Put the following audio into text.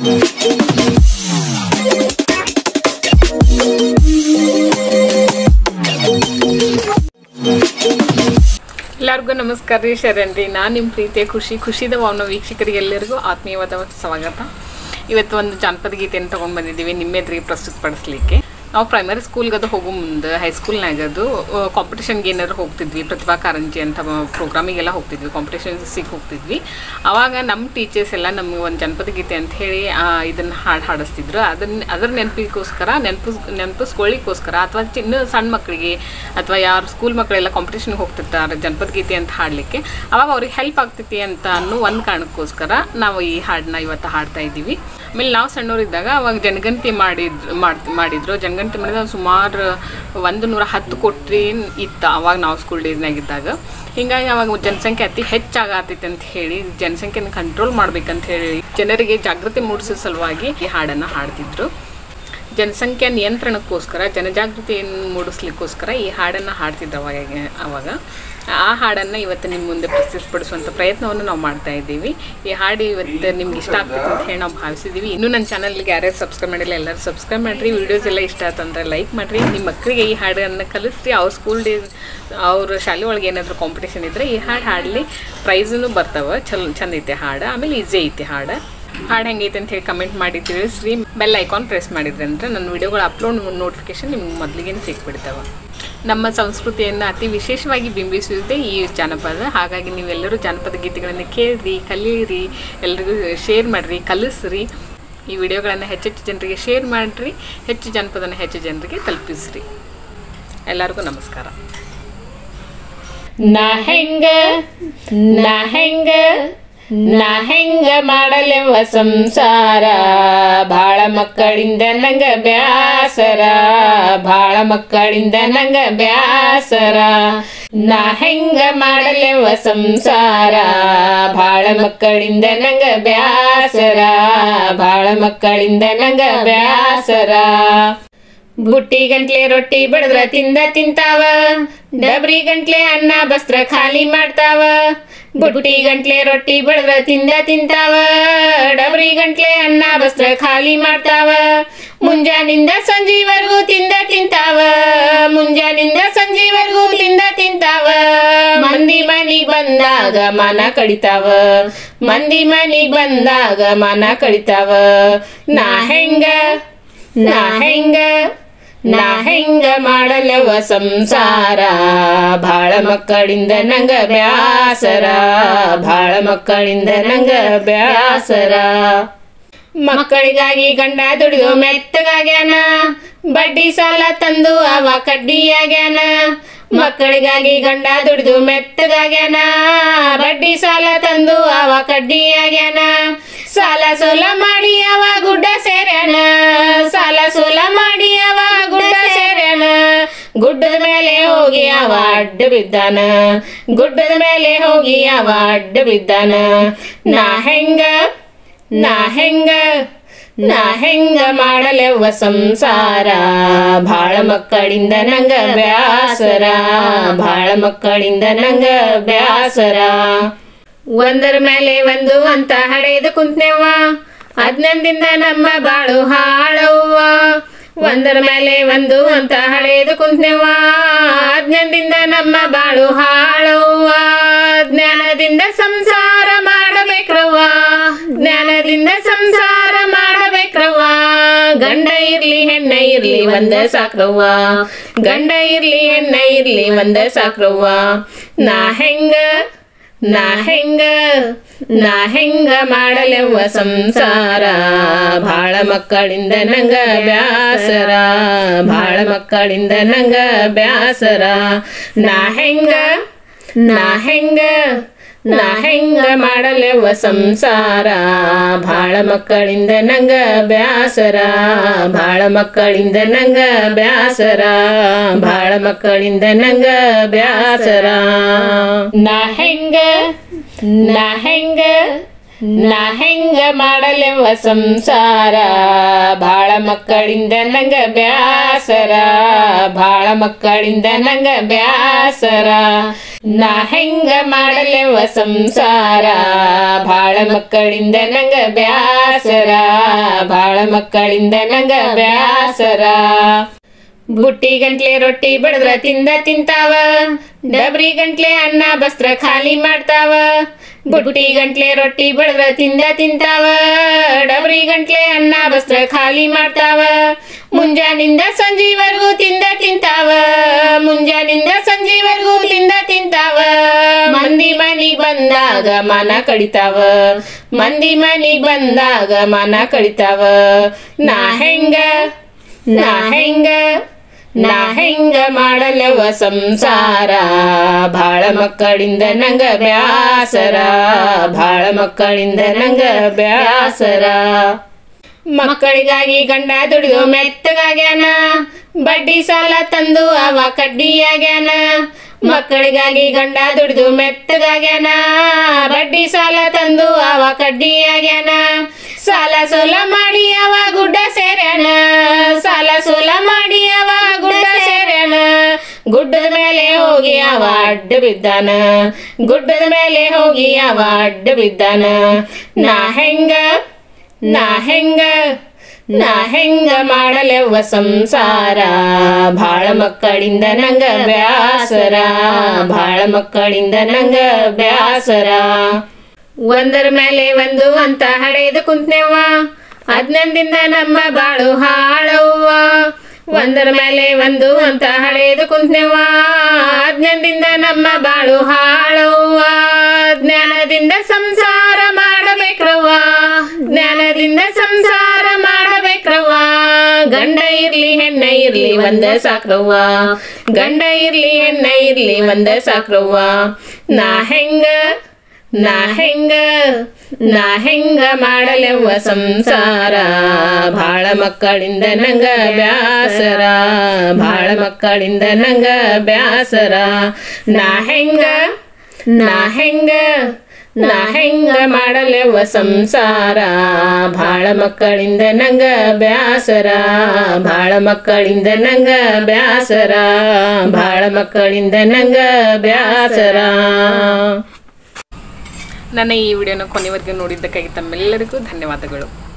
ಎಲ್ಲರಿಗೂ ನಮಸ್ಕಾರ ರೀ ಶರಣ್ ರೀ ನಾನು ನಿಮ್ಮ ಪ್ರೀತಿಯ ಖುಷಿ ಖುಷಿದ ವಾವನ ವೀಕ್ಷಕರಿಗೆ ಎಲ್ಲರಿಗೂ ಆತ್ಮೀಯವಾದ ಸ್ವಾಗತ ಇವತ್ತು ಒಂದು ಜಾನಪದ ಗೀತೆಯನ್ನು ತೊಗೊಂಡು ಬಂದಿದ್ದೀವಿ ನಿಮ್ಮೆದ್ರಿಗೆ ಪ್ರಸ್ತುತಪಡಿಸ್ಲಿಕ್ಕೆ ನಾವು ಪ್ರೈಮರಿ ಸ್ಕೂಲ್ಗದು ಹೋಗೋ ಮುಂದೆ ಹೈಸ್ಕೂಲ್ನಾಗದು ಕಾಂಪಿಟೇಷನ್ಗೆ ಏನಾದ್ರು ಹೋಗ್ತಿದ್ವಿ ಪ್ರತಿಭಾ ಕಾರಂಜಿ ಅಂತ ಪ್ರೋಗ್ರಾಮಿಗೆಲ್ಲ ಹೋಗ್ತಿದ್ವಿ ಕಾಂಪಿಟೇಷನ್ಸಿಗೆ ಹೋಗ್ತಿದ್ವಿ ಆವಾಗ ನಮ್ಮ ಟೀಚರ್ಸ್ ಎಲ್ಲ ನಮ್ಗೆ ಒಂದು ಜನಪದ ಗೀತೆ ಅಂತ ಹೇಳಿ ಇದನ್ನು ಹಾಡು ಹಾಡಿಸ್ತಿದ್ರು ಅದನ್ನ ಅದರ ನೆನಪಿಗೋಸ್ಕರ ನೆನಪು ನೆನಪಿಸ್ಕೊಳ್ಳಿಕ್ಕೋಸ್ಕರ ಅಥವಾ ಚಿನ್ನ ಸಣ್ಣ ಮಕ್ಕಳಿಗೆ ಅಥವಾ ಯಾರು ಸ್ಕೂಲ್ ಮಕ್ಕಳೆಲ್ಲ ಕಾಂಪಿಟೇಷನ್ಗೆ ಹೋಗ್ತಿರ್ತಾರೆ ಜನಪದ ಗೀತೆ ಅಂತ ಹಾಡಲಿಕ್ಕೆ ಅವಾಗ ಅವ್ರಿಗೆ ಹೆಲ್ಪ್ ಆಗ್ತೈತಿ ಅಂತ ಅನ್ನೋ ಒಂದು ಕಾರಣಕ್ಕೋಸ್ಕರ ನಾವು ಈ ಹಾಡನ್ನ ಇವತ್ತು ಹಾಡ್ತಾ ಇದ್ದೀವಿ ಆಮೇಲೆ ನಾವು ಸಣ್ಣವರಿದ್ದಾಗ ಅವಾಗ ಜನಗಣತಿ ಮಾಡಿದ್ರು ಮಾಡ್ ಮಾಡಿದ್ರು ಜನಗಣತಿ ಮಾಡಿದಾಗ ಸುಮಾರು ಒಂದು ನೂರ ಹತ್ತು ಕೋಟಿ ಇತ್ತು ಅವಾಗ ನಾವು ಸ್ಕೂಲ್ ಡೇಸ್ನಾಗಿದ್ದಾಗ ಹಿಂಗಾಗಿ ಅವಾಗ ಜನಸಂಖ್ಯೆ ಅತಿ ಹೆಚ್ಚಾಗತ್ತೈತೆ ಅಂತ ಹೇಳಿ ಜನಸಂಖ್ಯೆನ ಕಂಟ್ರೋಲ್ ಮಾಡ್ಬೇಕಂತ ಹೇಳಿ ಜನರಿಗೆ ಜಾಗೃತಿ ಮೂಡಿಸೋ ಸಲುವಾಗಿ ಈ ಹಾಡನ್ನು ಹಾಡ್ತಿದ್ರು ಜನಸಂಖ್ಯಾ ನಿಯಂತ್ರಣಕ್ಕೋಸ್ಕರ ಜನಜಾಗೃತಿಯನ್ನು ಮೂಡಿಸ್ಲಿಕ್ಕೋಸ್ಕರ ಈ ಹಾಡನ್ನು ಹಾಡ್ತಿದ್ರು ಅವಾಗ ಅವಾಗ ಆ ಹಾಡನ್ನು ಇವತ್ತು ನಿಮ್ಮ ಮುಂದೆ ಪ್ರಸ್ತುತಪಡಿಸುವಂಥ ಪ್ರಯತ್ನವನ್ನು ನಾವು ಮಾಡ್ತಾ ಇದ್ದೀವಿ ಈ ಹಾಡು ಇವತ್ತು ನಿಮ್ಗೆ ಇಷ್ಟ ಆಗ್ತದೆ ಅಂತ ಹೇಳಿ ನಾವು ಭಾವಿಸಿದ್ದೀವಿ ಇನ್ನೂ ನನ್ನ ಚಾನಲ್ಗೆ ಯಾರ್ಯಾರು ಸಬ್ಸ್ಕ್ರೈಬ್ ಮಾಡಿಲ್ಲ ಎಲ್ಲರೂ ಸಬ್ಸ್ಕ್ರೈಬ್ ಮಾಡಿರಿ ವೀಡಿಯೋಸ್ ಎಲ್ಲ ಇಷ್ಟ ಆತಂದ್ರೆ ಲೈಕ್ ಮಾಡಿರಿ ನಿಮ್ಮ ಮಕ್ಕಳಿಗೆ ಈ ಹಾಡನ್ನು ಕಲಿಸ್ರಿ ಅವ್ರ ಸ್ಕೂಲ್ ಡೇಸ್ ಅವ್ರ ಶಾಲೆ ಒಳಗೆ ಏನಾದರೂ ಕಾಂಪಿಟೇಷನ್ ಇದ್ದರೆ ಈ ಹಾಡು ಹಾಡಲಿ ಪ್ರೈಸೂ ಬರ್ತಾವೆ ಚಲೋ ಚಂದ ಐತೆ ಹಾಡು ಆಮೇಲೆ ಈಸಿ ಐತೆ ಹಾಡು ಹಾಡು ಹೆಂಗೈತೆ ಅಂತ ಹೇಳಿ ಕಮೆಂಟ್ ಮಾಡಿ ತಿಳಿಸ್ರಿ ಬೆಲ್ ಐಕಾನ್ ಪ್ರೆಸ್ ಮಾಡಿದ್ರಿ ಅಂದರೆ ನನ್ನ ವಿಡಿಯೋಗಳ ಅಪ್ಲೋಡ್ ನೋಟಿಫಿಕೇಶನ್ ನಿಮ್ಗೆ ಮೊದಲಿಗೆ ಸಿಕ್ಬಿಡ್ತಾವೆ ನಮ್ಮ ಸಂಸ್ಕೃತಿಯನ್ನು ಅತಿ ವಿಶೇಷವಾಗಿ ಬಿಂಬಿಸುವುದೇ ಈ ಜಾನಪದ ಹಾಗಾಗಿ ನೀವೆಲ್ಲರೂ ಜಾನಪದ ಗೀತೆಗಳನ್ನು ಕೇಳಿರಿ ಕಲೀರಿ ಎಲ್ರಿಗೂ ಶೇರ್ ಮಾಡಿರಿ ಕಲಿಸ್ರಿ ಈ ವಿಡಿಯೋಗಳನ್ನು ಹೆಚ್ಚೆಚ್ಚು ಜನರಿಗೆ ಶೇರ್ ಮಾಡಿರಿ ಹೆಚ್ಚು ಜಾನಪದನ ಹೆಚ್ಚು ಜನರಿಗೆ ತಲುಪಿಸ್ರಿ ಎಲ್ಲರಿಗೂ ನಮಸ್ಕಾರ ನಾ ಹೆಂಗ ನಾ ಹೆಂಗ ನಾ ಹೆಂಗ ಮಾಡಲೆವ ಸಂಸಾರ ಬಾಳ ಮಕ್ಕಳಿಂದ ನಂಗ ಬ್ಯಾಸರ ಬಾಳ ಮಕ್ಕಳಿಂದ ನಂಗ ಬ್ಯಾಸರ ನಾ ಹೆಂಗ ಮಾಡಲೆವ ಸಂಸಾರ ಬಾಳ ಮಕ್ಕಳಿಂದ ನಂಗ ಬ್ಯಾಸರ ಬಾಳ ಮಕ್ಕಳಿಂದ ನಂಗ ಬ್ಯಾಸರ ಬುಟ್ಟಿ ಗಂಟ್ಲೆ ರೊಟ್ಟಿ ಬಡದ್ರ ತಿಂದ ತಿಂತಾವ ಡಬ್ರಿ ಗಂಟ್ಲೆ ಅನ್ನ ಬಸ್ತ್ರ ಖಾಲಿ ಮಾಡ್ತಾವ ಬುಟ್ಟಿ ಗಂಟ್ಲೆ ರೊಟ್ಟಿ ಬಡದ್ರ ತಿಂದ ತಿಂತಾವ ಡಬ್ರಿ ಗಂಟ್ಲೆ ಅನ್ನ ಬಸ್ತ್ರ ಖಾಲಿ ಮಾಡ್ತಾವ ಮುಂಜಾನಿಂದ ಸಂಜೆವರೆಗೂ ತಿಂದ ತಿಂತಾವ ಮುಂಜಾನಿಂದ ಸಂಜೆವರೆಗೂ ತಿಂದ ತಿಂತಾವ ಮಂದಿ ಮನಿಗ್ ಬಂದಾಗ ಮನ ಕಡಿತಾವ ಮಂದಿ ಮನಿಗ್ ಬಂದಾಗ ಮನ ಕಡಿತಾವ ನಾ ಹೆಂಗ ನಾ ಹೆಂಗ ನಾ ಹೆಂಗ ಮಾಡಲವ ಸಂಸಾರ ಬಾಳ ಮಕ್ಕಳಿಂದ ನಂಗ ಬ್ಯಾಸರ ಬಾಳ ಮಕ್ಕಳಿಂದ ನಂಗ ಬ್ಯಾಸರ ಮಕ್ಕಳಿಗಾಗಿ ಗಂಡ ದುಡಿದು ಮೆತ್ತಗಾಗ್ಯಾನ ಬಡ್ಡಿ ಸಾಲ ತಂದು ಅವ ಕಡ್ಡಿಯಾಗ್ಯಾನ ಮಕ್ಕಳಿಗಾಗಿ ಗಂಡ ದುಡಿದು ಮೆತ್ತಗಾಗ್ಯಾನ ಬಡ್ಡಿ ಸಾಲ ತಂದು ಅವ ಕಡ್ಡಿಯಾಗ್ಯಾನ ಸಾಲ ಸೋಲ ಮಾಡಿ ಅವ ಗುಡ್ಡ ಸೇರ್ಯಾನ ಸಾಲ ಸೋಲ ಮಾಡಿ ಅವ ಗುಡ್ಡ ಸೇರ್ಯಾನ ಗುಡ್ಡದ ಮೇಲೆ ಹೋಗಿ ಅವ ಅಡ್ಡ ಬಿದ್ದಾನ ಗುಡ್ಡದ ಮೇಲೆ ಹೋಗಿ ಅವ ಅಡ್ಡ ಬಿದ್ದಾನ ನಾ ಹೆಂಗ ನಾ ಹೆಂಗ ನಾ ಹೆಂಗ ಮಾಡಲೆವ್ವ ಸಂಸಾರ ಬಾಳ ಮಕ್ಕಳಿಂದ ನಂಗ ಬ್ಯಾಸರ ಬಾಳ ಮಕ್ಕಳಿಂದ ನಂಗ ಬ್ಯಾಸರ ಒಂದರ ಮೇಲೆ ಒಂದು ಅಂತ ಹಡೆದು ಕುಂತ್ನೆವ್ವ ಹದ್ನಂದಿಂದ ನಮ್ಮ ಬಾಳು ಹಾಳವ್ವ ಒಂದರ ಮೇಲೆ ಒಂದು ಅಂತ ಹಳೆದು ಕುಂತ್ನೆವ್ವ ಹದ್ನಂದಿಂದ ನಮ್ಮ ಬಾಳು ಹಾಳವ್ವ ಜ್ಞಾನದಿಂದ ಸಂಸಾರ ಮಾಡಬೇಕ್ರವ್ವ ಜ್ಞಾನದಿಂದ ಸಂಸಾರ ಮಾಡಬೇಕ್ರವ್ವ ಗಂಡ ಇರ್ಲಿ ಹೆಣ್ಣ ಇರ್ಲಿ ಒಂದ ಸಾಕ್ರವ್ವ ಗಂಡ ಇರ್ಲಿ ಹೆಣ್ಣ ಇರ್ಲಿ ಒಂದ ಸಾಕ್ರವ್ವ ನಾ ಹೆಂಗ ನಾ ಹೆಂಗ ನಾ ಹೆಂಗ ಮಾಡಲೆವ್ವ ಸಂಸಾರ ಬಾಳ ಮಕ್ಕಳಿಂದ ನಂಗ ಬ್ಯಾಸರ ಬಾಳ ಮಕ್ಕಳಿಂದ ನಂಗ ಬ್ಯಾಸರ ನಾ ಹೆಂಗ ನಾ ಹೆಂಗ ನಾ ಹೆಂಗ ಮಾಡಲೆವ್ವ ಸಂಸಾರ ಬಾಳ ಮಕ್ಕಳಿಂದ ನಂಗ ಬ್ಯಾಸರ ಬಾಳ ಮಕ್ಕಳಿಂದ ನಂಗ ಬ್ಯಾಸರ ಬಾಳ ಮಕ್ಕಳಿಂದ ನಂಗ ಬ್ಯಾಸರ ನಾ ಹೆಂಗ ನಾ ಹೆಂಗ ನಾ ಹೆಂಗ ಮಾಡಲೆವ ಸಂಸಾರ ಬಾಳ ಮಕ್ಕಳಿಂದ ನಂಗ ಬ್ಯಾಸರ ಬಾಳ ಮಕ್ಕಳಿಂದ ನಂಗ ಬ್ಯಾಸರ ನಾ ಹೆಂಗ ಮಾಡಲೆವ ಸಂಸಾರ ಬಾಳ ಮಕ್ಕಳಿಂದ ನಂಗ ಬ್ಯಾಸರ ಬಾಳ ಮಕ್ಕಳಿಂದ ನಂಗ ಬ್ಯಾಸರ ಬುಟ್ಟಿ ಗಂಟ್ಲೆ ರೊಟ್ಟಿ ಬಡದ್ರ ತಿಂದ ತಿಂತಾವ ಡಬ್ರಿ ಗಂಟ್ಲೆ ಅನ್ನ ಬಸ್ತ್ರ ಖಾಲಿ ಮಾಡ್ತಾವ ಬುಟ್ಟಿ ಗಂಟ್ಲೆ ರೊಟ್ಟಿ ಬಡದ್ರ ತಿಂದ ತಿಂತಾವ ಡಬ್ರಿ ಗಂಟ್ಲೆ ಅನ್ನ ಬಸ್ತ್ರ ಖಾಲಿ ಮಾಡ್ತಾವ ಮುಂಜಾನಿಂದ ಸಂಜೆವರೆಗೂ ತಿಂದ ತಿಂತಾವ ಮುಂಜಾನಿಂದ ಸಂಜೆವರೆಗೂ ತಿಂದ ತಿಂತಾವ ಮಂದಿ ಮನಿಗ್ ಬಂದಾಗ ಮನ ಕಡಿತಾವ ಮಂದಿ ಮನಿಗ್ ಬಂದಾಗ ಮನ ಕಡಿತಾವ ನಾ ಹೆಂಗ ನಾ ಹೆಂಗ ನಾ ಹೆಂಗ ಮಾಡಲವ ಸಂಸಾರ ಬಾಳ ಮಕ್ಕಳಿಂದ ನಂಗ ಬ್ಯಾಸರ ಬಾಳ ಮಕ್ಕಳಿಂದ ನಂಗ ಬ್ಯಾಸರ ಮಕ್ಕಳಿಗಾಗಿ ಗಂಡ ದುಡಿದು ಮೆತ್ತಗಾಗ್ಯಾನ ಬಡ್ಡಿ ಸಾಲ ತಂದು ಅವ ಕಡ್ಡಿಯಾಗ್ಯಾನ ಮಕ್ಕಳಿಗಾಗಿ ಗಂಡ ದುಡಿದು ಮೆತ್ತಗಾಗ್ಯಾನ ಬಡ್ಡಿ ಸಾಲ ತಂದು ಅವ ಕಡ್ಡಿಯಾಗ್ಯಾನ ಸಾಲ ಸೋಲ ಮಾಡಿ ಅವ ಗುಡ್ಡ ಸೇರ್ಯಾನ ಸಾಲ ಸೋಲ ಮಾಡಿ ಅವ ಗುಡ್ಡ ಸೇರ್ಯಾನ ಗುಡ್ಡದ ಮೇಲೆ ಹೋಗಿ ಅವ ಅಡ್ಡ ಬಿದ್ದಾನ ಗುಡ್ಡದ ಮೇಲೆ ಹೋಗಿ ಅವ ಅಡ್ಡ ಬಿದ್ದಾನ ನಾ ಹೆಂಗ ನಾ ಹೆಂಗ ನಾ ಹೆಂಗ ಮಾಡಲೆವ್ವ ಸಂಸಾರ ಬಾಳ ಮಕ್ಕಳಿಂದ ನಂಗ ಬ್ಯಾಸರ ಬಾಳ ಮಕ್ಕಳಿಂದ ನಂಗ ಬ್ಯಾಸರ ಒಂದರ ಮೇಲೆ ಒಂದು ಅಂತ ಹಡೆದು ಕುಂತ್ನೆವ್ವ ಹದ್ನಂದಿಂದ ನಮ್ಮ ಬಾಳು ಹಾಳವ್ವ ಒಂದರ ಮೇಲೆ ಒಂದು ಅಂತ ಹಡೆದು ಕುಂತ್ನೆವ್ವ ಹದ್ನಂದಿಂದ ನಮ್ಮ ಬಾಳು ಹಾಳವ್ವ ಜ್ಞಾನದಿಂದ ಸಂಸಾರ ಮಾಡಬೇಕ್ರವ್ವ ಜ್ಞಾನದಿಂದ ಸಂಸಾರ ಮಾಡಬೇಕ್ರವ್ವ ಗಂಡ ಇರ್ಲಿ ಹೆಣ್ಣ ಇರ್ಲಿ ಒಂದ ಸಾಕ್ರವ್ವ ಗಂಡ ಇರ್ಲಿ ಹೆಣ್ಣ ಇರ್ಲಿ ಒಂದ ಸಾಕ್ರವ್ವ ನಾ ಹೆಂಗ ನಾ ಹೆಂಗ ನಾ ಹೆಂಗ ಮಾಡಲೆವ್ವ ಸಂಸಾರ ಬಾಳ ಮಕ್ಕಳಿಂದ ನಂಗ ಬ್ಯಾಸರ ಬಾಳ ಮಕ್ಕಳಿಂದ ನಂಗ ಬ್ಯಾಸರ ನಾ ಹೆಂಗ ನಾ ಹೆಂಗ ನಾ ಹೆಂಗ ಮಾಡಲೆವ್ವ ಸಂಸಾರ ಬಾಳ ಮಕ್ಕಳಿಂದ ನಂಗ ಬ್ಯಾಸರ ಬಾಳ ಮಕ್ಕಳಿಂದ ನಂಗ ಬ್ಯಾಸರ ಬಾಳ ಮಕ್ಕಳಿಂದ ನಂಗ ಬ್ಯಾಸರ ನನ್ನ ಈ ವಿಡಿಯೋನ ಕೊನೆವರೆಗೂ ನೋಡಿದ್ದಕ್ಕಾಗಿ ತಮ್ಮೆಲ್ಲರಿಗೂ ಧನ್ಯವಾದಗಳು